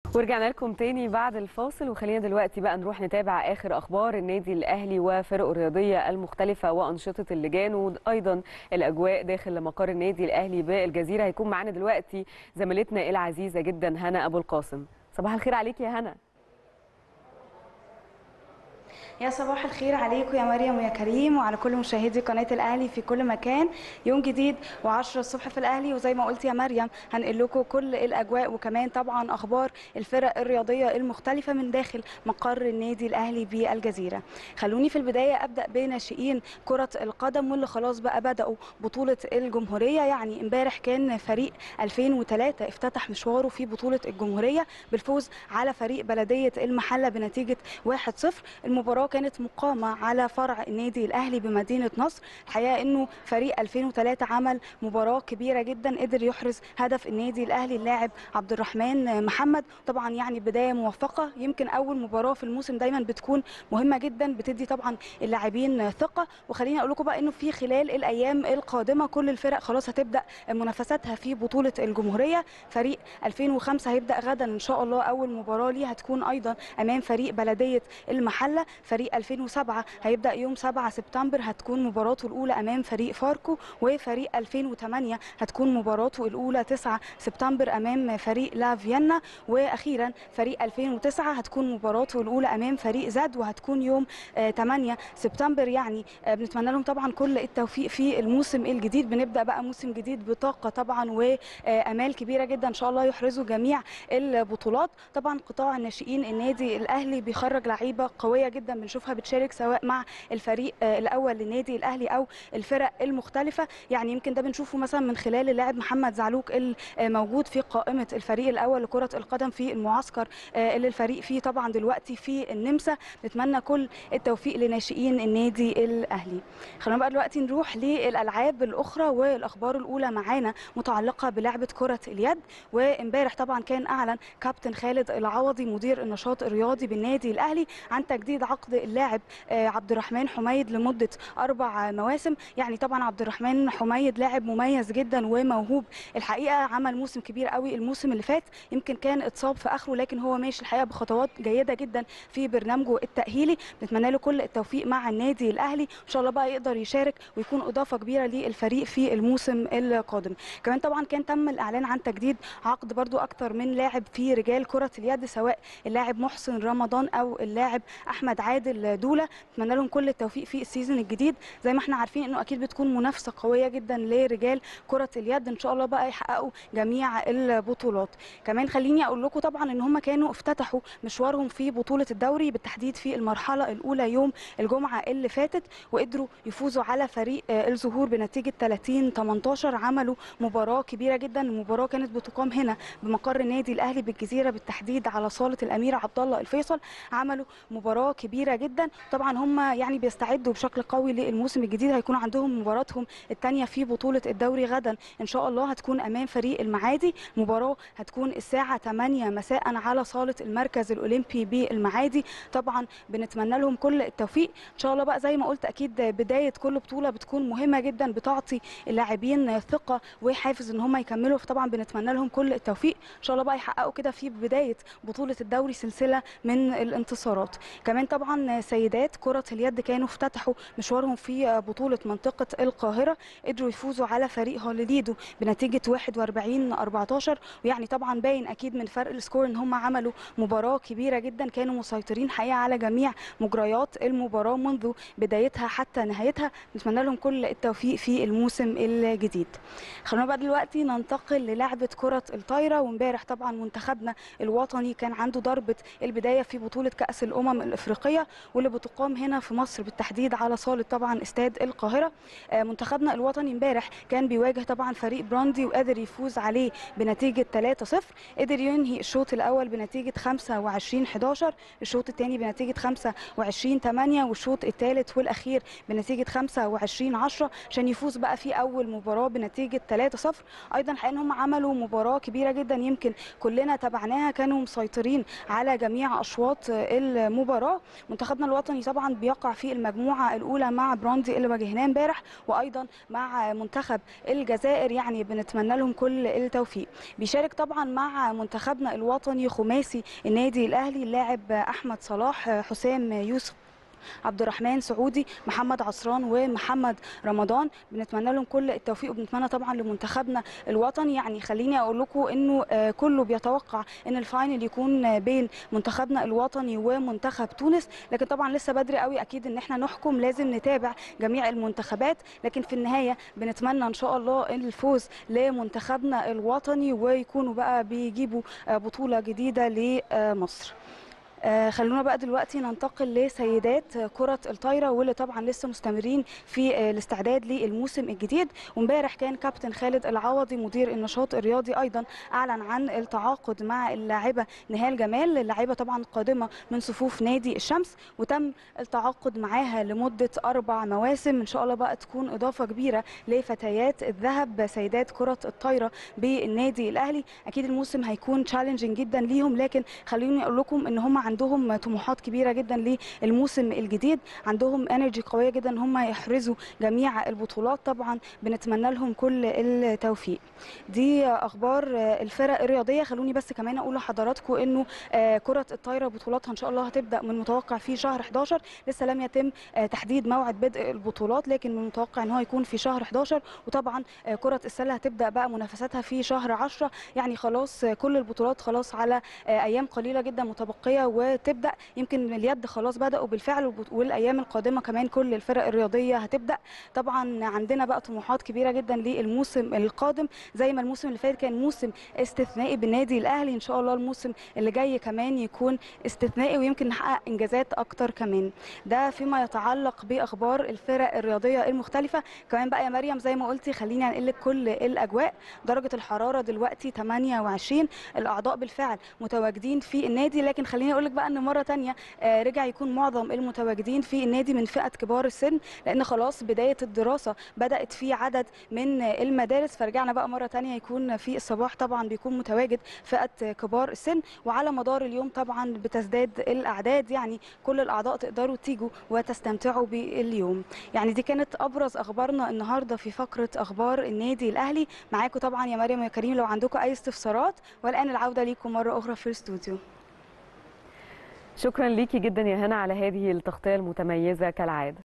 ورجعنا لكم تاني بعد الفاصل وخلينا دلوقتي بقى نروح نتابع اخر اخبار النادي الاهلي وفرقه الرياضيه المختلفه وانشطه اللجان وايضا الاجواء داخل مقر النادي الاهلي بالجزيره هيكون معانا دلوقتي زميلتنا العزيزه جدا هنا ابو القاسم صباح الخير عليك يا هنا يا صباح الخير عليكم يا مريم ويا كريم وعلى كل مشاهدي قناه الاهلي في كل مكان يوم جديد و10 الصبح في الاهلي وزي ما قلت يا مريم هنقل لكم كل الاجواء وكمان طبعا اخبار الفرق الرياضيه المختلفه من داخل مقر النادي الاهلي بالجزيره خلوني في البدايه ابدا بناشئين كره القدم واللي خلاص بقى بداوا بطوله الجمهوريه يعني امبارح كان فريق 2003 افتتح مشواره في بطوله الجمهوريه بالفوز على فريق بلديه المحله بنتيجه 1-0 المباراه كانت مقامه على فرع النادي الاهلي بمدينه نصر الحقيقه انه فريق 2003 عمل مباراه كبيره جدا قدر يحرز هدف النادي الاهلي اللاعب عبد الرحمن محمد طبعا يعني بدايه موفقه يمكن اول مباراه في الموسم دايما بتكون مهمه جدا بتدي طبعا اللاعبين ثقه وخليني اقول لكم بقى انه في خلال الايام القادمه كل الفرق خلاص هتبدا منافساتها في بطوله الجمهوريه فريق 2005 هيبدا غدا ان شاء الله اول مباراه ليه هتكون ايضا امام فريق بلديه المحله فريق 2007 هيبدا يوم 7 سبتمبر هتكون مباراته الاولى امام فريق فاركو وفريق 2008 هتكون مباراته الاولى 9 سبتمبر امام فريق لا فيينا واخيرا فريق 2009 هتكون مباراته الاولى امام فريق زاد وهتكون يوم 8 سبتمبر يعني بنتمنى لهم طبعا كل التوفيق في الموسم الجديد بنبدا بقى موسم جديد بطاقه طبعا وامال كبيره جدا ان شاء الله يحرزوا جميع البطولات طبعا قطاع الناشئين النادي الاهلي بيخرج لعيبه قويه جدا بنشوفها بتشارك سواء مع الفريق الاول للنادي الاهلي او الفرق المختلفه يعني يمكن ده بنشوفه مثلا من خلال اللاعب محمد زعلوك الموجود في قائمه الفريق الاول لكره القدم في المعسكر اللي الفريق فيه طبعا دلوقتي في النمسا نتمنى كل التوفيق لناشئين النادي الاهلي خلينا بقى دلوقتي نروح للالعاب الاخرى والاخبار الاولى معانا متعلقه بلعبه كره اليد وامبارح طبعا كان اعلن كابتن خالد العوضي مدير النشاط الرياضي بالنادي الاهلي عن تجديد عقد اللاعب عبد الرحمن حميد لمده اربع مواسم يعني طبعا عبد الرحمن حميد لاعب مميز جدا وموهوب الحقيقه عمل موسم كبير قوي الموسم اللي فات يمكن كان اتصاب في اخره لكن هو ماشي الحقيقه بخطوات جيده جدا في برنامجه التاهيلي نتمنى له كل التوفيق مع النادي الاهلي ان شاء الله بقى يقدر يشارك ويكون اضافه كبيره للفريق في الموسم القادم كمان طبعا كان تم الاعلان عن تجديد عقد برضو اكتر من لاعب في رجال كره اليد سواء اللاعب محسن رمضان او اللاعب احمد عادل دوله اتمنى لهم كل التوفيق في السيزون الجديد زي ما احنا عارفين انه اكيد بتكون منافسه قويه جدا لرجال كره اليد ان شاء الله بقى يحققوا جميع البطولات كمان خليني اقول لكم طبعا ان هم كانوا افتتحوا مشوارهم في بطوله الدوري بالتحديد في المرحله الاولى يوم الجمعه اللي فاتت وقدروا يفوزوا على فريق الزهور بنتيجه 30 18 عملوا مباراه كبيره جدا المباراه كانت بتقام هنا بمقر النادي الاهلي بالجزيره بالتحديد على صاله الامير عبد الله الفيصل عملوا مباراه كبيره جدا طبعا هم يعني بيستعدوا بشكل قوي للموسم الجديد هيكون عندهم مباراتهم الثانيه في بطوله الدوري غدا ان شاء الله هتكون امام فريق المعادي مباراه هتكون الساعه 8 مساء على صاله المركز الاولمبي بالمعادي طبعا بنتمنى لهم كل التوفيق ان شاء الله بقى زي ما قلت اكيد بدايه كل بطوله بتكون مهمه جدا بتعطي اللاعبين ثقه وحافز ان هم يكملوا فطبعا بنتمنى لهم كل التوفيق ان شاء الله بقى يحققوا كده في بدايه بطوله الدوري سلسله من الانتصارات كمان طبعا سيدات كره اليد كانوا افتتحوا مشوارهم في بطوله منطقه القاهره قدروا يفوزوا على فريق هوليدو بنتيجه 41 14 ويعني طبعا باين اكيد من فرق السكور ان هم عملوا مباراه كبيره جدا كانوا مسيطرين حقيقه على جميع مجريات المباراه منذ بدايتها حتى نهايتها نتمنى لهم كل التوفيق في الموسم الجديد خلونا بقى دلوقتي ننتقل للعبه كره الطايره وامبارح طبعا منتخبنا الوطني كان عنده ضربه البدايه في بطوله كاس الامم الافريقيه واللي بتقام هنا في مصر بالتحديد على صاله طبعا استاد القاهره منتخبنا الوطني امبارح كان بيواجه طبعا فريق براندي وقدر يفوز عليه بنتيجه 3-0 قدر ينهي الشوط الاول بنتيجه 25 11 الشوط الثاني بنتيجه 25 8 والشوط الثالث والاخير بنتيجه 25 10 عشان يفوز بقى في اول مباراه بنتيجه 3-0 ايضا حقيقه هم عملوا مباراه كبيره جدا يمكن كلنا تابعناها كانوا مسيطرين على جميع اشواط المباراه منتخبنا الوطني طبعا بيقع في المجموعه الاولى مع براندي اللي واجهناه امبارح وايضا مع منتخب الجزائر يعني بنتمنى لهم كل التوفيق بيشارك طبعا مع منتخبنا الوطني خماسي النادي الاهلي اللاعب احمد صلاح حسام يوسف عبد الرحمن سعودي محمد عصران ومحمد رمضان بنتمنى لهم كل التوفيق وبنتمنى طبعا لمنتخبنا الوطني يعني خليني اقول لكم انه آه، كله بيتوقع ان الفاينل يكون آه، بين منتخبنا الوطني ومنتخب تونس لكن طبعا لسه بدري قوي اكيد ان احنا نحكم لازم نتابع جميع المنتخبات لكن في النهايه بنتمنى ان شاء الله الفوز لمنتخبنا الوطني ويكونوا بقى بيجيبوا آه، بطوله جديده لمصر آه، خلونا بقى دلوقتي ننتقل لسيدات كرة الطايرة واللي طبعا لسه مستمرين في آه، الاستعداد للموسم الجديد وامبارح كان كابتن خالد العوضي مدير النشاط الرياضي ايضا اعلن عن التعاقد مع اللاعبة نهال جمال اللاعبة طبعا قادمة من صفوف نادي الشمس وتم التعاقد معاها لمدة اربع مواسم ان شاء الله بقى تكون اضافة كبيرة لفتيات الذهب سيدات كرة الطايرة بالنادي الاهلي اكيد الموسم هيكون تشالنجينج جدا ليهم لكن خليني اقول لكم ان هم عندهم طموحات كبيره جدا للموسم الجديد عندهم انرجي قويه جدا ان هم يحرزوا جميع البطولات طبعا بنتمنى لهم كل التوفيق دي اخبار الفرق الرياضيه خلوني بس كمان اقول لحضراتكم انه آه، كره الطايره بطولاتها ان شاء الله هتبدا من متوقع في شهر 11 لسه لم يتم آه، تحديد موعد بدء البطولات لكن من المتوقع ان هو يكون في شهر 11 وطبعا آه، كره السله هتبدا بقى منافساتها في شهر 10 يعني خلاص آه، كل البطولات خلاص على آه، ايام قليله جدا متبقيه وتبدا يمكن اليد خلاص بداوا بالفعل وب- والايام القادمه كمان كل الفرق الرياضيه هتبدا طبعا عندنا بقى طموحات كبيره جدا للموسم القادم زي ما الموسم اللي فات كان موسم استثنائي بالنادي الاهلي ان شاء الله الموسم اللي جاي كمان يكون استثنائي ويمكن نحقق انجازات اكتر كمان ده فيما يتعلق باخبار الفرق الرياضيه المختلفه كمان بقى يا مريم زي ما قلتي خليني انقل لك كل الاجواء درجه الحراره دلوقتي 28 الاعضاء بالفعل متواجدين في النادي لكن خليني اقول لك بقى ان مره تانية آه، رجع يكون معظم المتواجدين في النادي من فئه كبار السن لان خلاص بدايه الدراسه بدات في عدد من آه، المدارس فرجعنا بقى مره تانية يكون في الصباح طبعا بيكون متواجد فئه كبار السن وعلى مدار اليوم طبعا بتزداد الاعداد يعني كل الاعضاء تقدروا تيجوا وتستمتعوا باليوم يعني دي كانت ابرز اخبارنا النهارده في فقره اخبار النادي الاهلي معاكم طبعا يا مريم ويا كريم لو عندكم اي استفسارات والان العوده ليكم مره اخرى في الاستوديو شكرا ليكي جدا يا هنا على هذه التغطيه المتميزه كالعاده